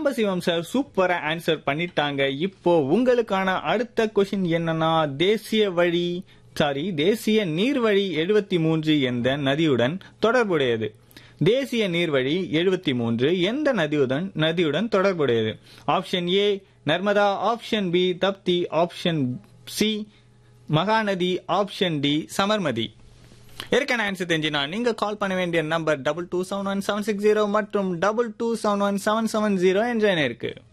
Sambasivam sir சூப்பரா answer பண்ணிட்டாங்க இப்போ உங்களுக்கான அடுத்த கொஸ்டின் என்னன்னா தேசிய வழி சாரி தேசிய நீர்வழி எழுபத்தி மூன்று எந்த நதியுடன் தொடர்புடையது தேசிய நீர்வழி எழுபத்தி மூன்று எந்த நதியுடன் நதியுடன் தொடர்புடையது option A Narmada option B Tapti option C Mahanadi option D Sabarmati ஏற்கனவே ஆன்சர் தெரிஞ்சுனா நீங்க கால் பண்ண வேண்டிய number double two seven one seven six zero மற்றும் double two seven one seven seven zero என்ற எண் இருக்கு